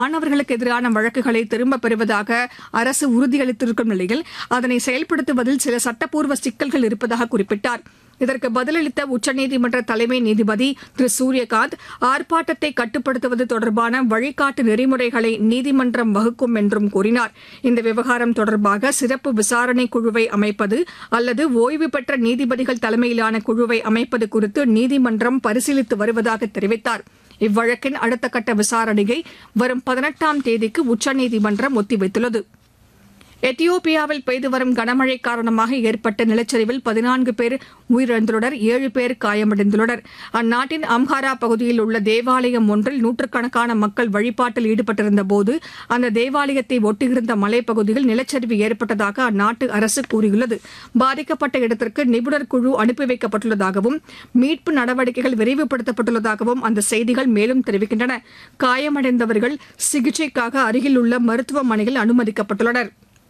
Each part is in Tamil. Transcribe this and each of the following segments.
மாணவர்களுக்கு எதிரான வழக்குகளை திரும்பப் பெறுவதாக அரசு உறுதியளித்திருக்கும் நிலையில் அதனை செயல்படுத்துவதில் சில சட்டப்பூர்வ சிக்கல்கள் இருப்பதாக குறிப்பிட்டார் இதற்கு பதிலளித்த உச்சநீதிமன்ற தலைமை நீதிபதி திரு சூரியகாந்த் ஆர்ப்பாட்டத்தை கட்டுப்படுத்துவது தொடர்பான வழிகாட்டு நெறிமுறைகளை நீதிமன்றம் வகுக்கும் என்றும் கூறினார் இந்த விவகாரம் தொடர்பாக சிறப்பு விசாரணை குழுவை அமைப்பது அல்லது ஓய்வு பெற்ற நீதிபதிகள் தலைமையிலான குழுவை அமைப்பது குறித்து நீதிமன்றம் பரிசீலித்து வருவதாக தெரிவித்தார் இவ்வழக்கின் அடுத்த கட்ட விசாரணையை வரும் பதினெட்டாம் தேதிக்கு உச்சநீதிமன்றம் ஒத்திவைத்துள்ளது எத்தியோப்பியாவில் பெய்து வரும் கனமழை காரணமாக ஏற்பட்ட நிலச்சரிவில் பதினான்கு பேர் உயிரிழந்துள்ளனர் ஏழு பேர் காயமடைந்துள்ளனர் அந்நாட்டின் அம்ஹாரா பகுதியில் உள்ள தேவாலயம் ஒன்றில் நூற்றுக்கணக்கான மக்கள் வழிபாட்டில் ஈடுபட்டிருந்தபோது அந்த தேவாலயத்தை ஒட்டியிருந்த மலைப்பகுதியில் நிலச்சரிவு ஏற்பட்டதாக அந்நாட்டு அரசு கூறியுள்ளது பாதிக்கப்பட்ட இடத்திற்கு நிபுணர் குழு அனுப்பி வைக்கப்பட்டுள்ளதாகவும் மீட்பு நடவடிக்கைகள் விரைவுபடுத்தப்பட்டுள்ளதாகவும் அந்த செய்திகள் மேலும் தெரிவிக்கின்றன காயமடைந்தவர்கள் சிகிச்சைக்காக அருகில் உள்ள மருத்துவமனையில் அனுமதிக்கப்பட்டுள்ளனா்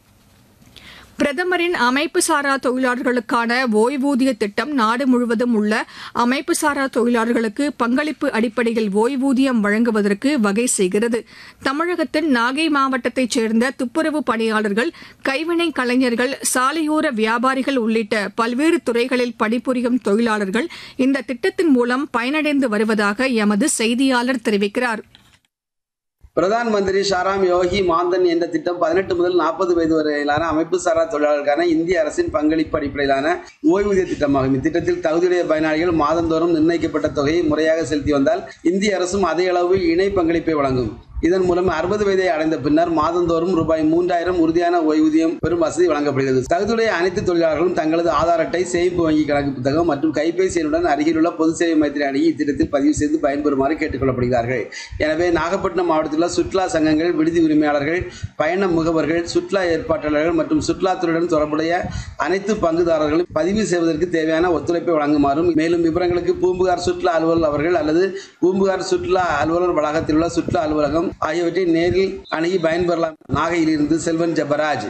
பிரதமரின் அமைப்பு சாரா தொழிலாளர்களுக்கான ஓய்வூதிய திட்டம் நாடு முழுவதும் உள்ள அமைப்பு சாரா தொழிலாளர்களுக்கு பங்களிப்பு அடிப்படையில் ஓய்வூதியம் வழங்குவதற்கு வகை செய்கிறது தமிழகத்தின் நாகை மாவட்டத்தைச் சேர்ந்த துப்புரவு பணியாளர்கள் கைவினை கலைஞர்கள் சாலையோர வியாபாரிகள் உள்ளிட்ட பல்வேறு துறைகளில் பணிபுரியும் தொழிலாளர்கள் இந்த திட்டத்தின் மூலம் பயனடைந்து வருவதாக எமது செய்தியாளர் தெரிவிக்கிறார் பிரதான் மந்திரி ஷாராம் யோகி மாந்தன் என்ற திட்டம் பதினெட்டு முதல் நாற்பது வயது வரையிலான அமைப்பு சாரா தொழிலாளர்களுக்கான இந்திய அரசின் பங்களிப்பு அடிப்படையிலான ஓய்வூதிய திட்டமாகும் இத்திட்டத்தில் தகுதியுடைய பயனாளிகள் மாதந்தோறும் நிர்ணயிக்கப்பட்ட தொகையை முறையாக செலுத்தி வந்தால் இந்திய அரசும் அதே அளவு இணை பங்களிப்பை வழங்கும் இதன் மூலம் அறுபது வயதை அடைந்த பின்னர் மாதந்தோறும் ரூபாய் மூன்றாயிரம் உறுதியான ஓய்வூதியம் பெறும் வசதி வழங்கப்படுகிறது தகுதியுடைய அனைத்து தொழிலாளர்களும் தங்களது ஆதார் அட்டை சேமிப்பு வங்கி கணக்கு புத்தகம் மற்றும் கைபேசி எண்ணுடன் அருகிலுள்ள பொது சேவை மையத்தில் அணுகி இத்திட்டத்தில் பதிவு செய்து பயன்பெறுமாறு கேட்டுக்கொள்ளப்படுகிறார்கள் எனவே நாகப்பட்டினம் மாவட்டத்தில் உள்ள சுற்றுலா சங்கங்கள் விடுதி உரிமையாளர்கள் பயண முகவர்கள் சுற்றுலா ஏற்பாட்டாளர்கள் மற்றும் சுற்றுலாத்துறையுடன் தொடர்புடைய அனைத்து பங்குதாரர்களும் பதிவு செய்வதற்கு தேவையான ஒத்துழைப்பை வழங்குமாறும் மேலும் விவரங்களுக்கு பூம்புகார் சுற்றுலா அலுவலர் அவர்கள் அல்லது பூம்புகார் சுற்றுலா அலுவலர் வளாகத்தில் உள்ள சுற்றுலா அலுவலகம் ஆகியவற்றை நேரில் அணுகி பயன்பெறலாம் நாகையிலிருந்து செல்வன் ஜபராஜ்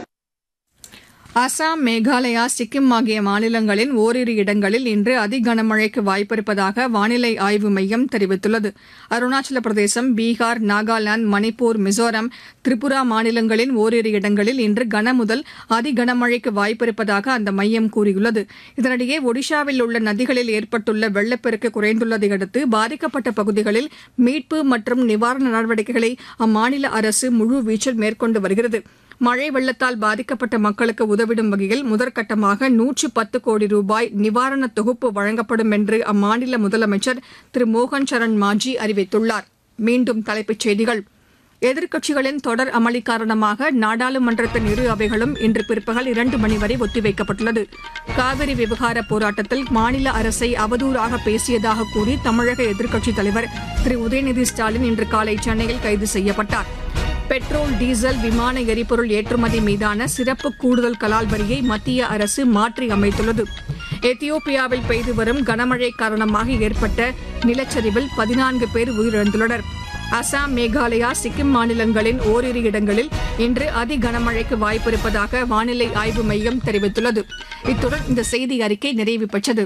அசாம் மேகாலயா சிக்கிம் ஆகிய மாநிலங்களின் ஓரிரு இடங்களில் இன்று அதி கனமழைக்கு வாய்ப்பிருப்பதாக வானிலை ஆய்வு மையம் தெரிவித்துள்ளது அருணாச்சல பிரதேசம் பீகார் நாகாலாந்து மணிப்பூர் மிசோரம் திரிபுரா மாநிலங்களின் ஓரிரு இடங்களில் இன்று கன முதல் அதி கனமழைக்கு வாய்ப்பிருப்பதாக அந்த மையம் கூறியுள்ளது இதனிடையே ஒடிஷாவில் உள்ள நதிகளில் ஏற்பட்டுள்ள வெள்ளப்பெருக்கு குறைந்துள்ளதை அடுத்து பாதிக்கப்பட்ட பகுதிகளில் மீட்பு மற்றும் நிவாரண நடவடிக்கைகளை அம்மாநில அரசு முழுவீச்சில் மேற்கொண்டு வருகிறது மழை வெள்ளத்தால் பாதிக்கப்பட்ட மக்களுக்கு உதவிடும் வகையில் முதற்கட்டமாக நூற்று பத்து கோடி ரூபாய் நிவாரண தொகுப்பு வழங்கப்படும் என்று அம்மாநில முதலமைச்சர் திரு மோகன் சரண் மாஜி அறிவித்துள்ளார் மீண்டும் தலைப்புச் செய்திகள் எதிர்க்கட்சிகளின் தொடர் அமளி காரணமாக நாடாளுமன்றத்தின் இரு அவைகளும் இன்று பிற்பகல் இரண்டு மணி வரை ஒத்திவைக்கப்பட்டுள்ளது காவிரி விவகார போராட்டத்தில் மாநில அரசை அவதூறாக பேசியதாக கூறி தமிழக எதிர்க்கட்சித் தலைவர் திரு உதயநிதி ஸ்டாலின் இன்று காலை சென்னையில் கைது செய்யப்பட்டார் பெட்ரோல் டீசல் விமான எரிபொருள் ஏற்றுமதி மீதான சிறப்பு கூடுதல் கலால் வரியை மத்திய அரசு மாற்றி அமைத்துள்ளது எத்தியோப்பியாவில் பெய்து வரும் கனமழை காரணமாக ஏற்பட்ட நிலச்சரிவில் பதினான்கு பேர் உயிரிழந்துள்ளனர் அசாம் மேகாலயா சிக்கிம் மாநிலங்களின் ஓரிரு இடங்களில் இன்று அதி கனமழைக்கு வாய்ப்பிருப்பதாக வானிலை ஆய்வு மையம் தெரிவித்துள்ளது இத்துடன் இந்த செய்தி அறிக்கை நிறைவு பெற்றது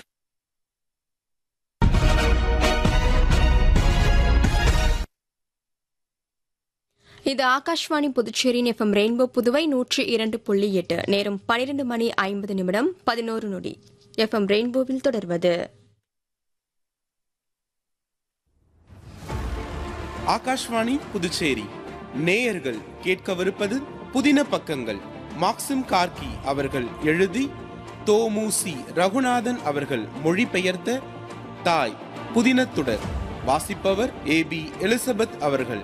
இது ஆகாஷ்வாணி புதுச்சேரியின் எஃப்எம் ரெயின்போ புதுவை நூற்றி இரண்டு புள்ளி எட்டு நேரம் பனிரெண்டு மணி ஐம்பது நிமிடம் பதினோரு நொடி எஃப்எம் ரெயின்போவில் தொடர்வது ஆகாஷ்வாணி புதுச்சேரி நேயர்கள் கேட்கவிருப்பது புதின பக்கங்கள் மாக்சிம் கார்கி அவர்கள் எழுதி தோமுசி ரகுநாதன் அவர்கள் மொழிபெயர்த்த தாய் புதினத்துடர் வாசிப்பவர் ஏ பி எலிசபெத் அவர்கள்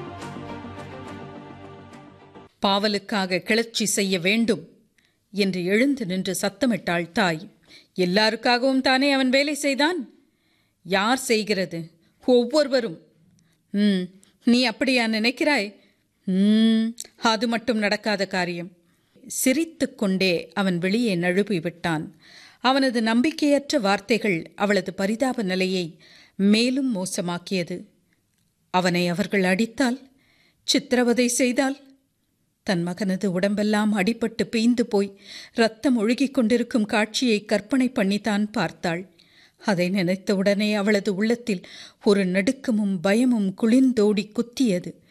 பாவலுக்காக கிளர்ச்சி செய்ய வேண்டும் என்று எழுந்து நின்று சத்தமிட்டாள் தாய் எல்லாருக்காகவும் தானே அவன் வேலை செய்தான் யார் செய்கிறது ஒவ்வொருவரும் ம் நீ அப்படியா நினைக்கிறாய் ம் அது மட்டும் நடக்காத காரியம் சிரித்து கொண்டே அவன் வெளியே நழுவி விட்டான் அவனது நம்பிக்கையற்ற வார்த்தைகள் அவளது பரிதாப நிலையை மேலும் மோசமாக்கியது அவனை அவர்கள் அடித்தால் சித்திரவதை செய்தால் தன் மகனது உடம்பெல்லாம் அடிபட்டு பீய்ந்து போய் ரத்தம் ஒழுகிக் கொண்டிருக்கும் காட்சியை கற்பனை பண்ணித்தான் பார்த்தாள் அதை நினைத்தவுடனே அவளது உள்ளத்தில் ஒரு நடுக்கமும் பயமும் குளிர்ந்தோடி குத்தியது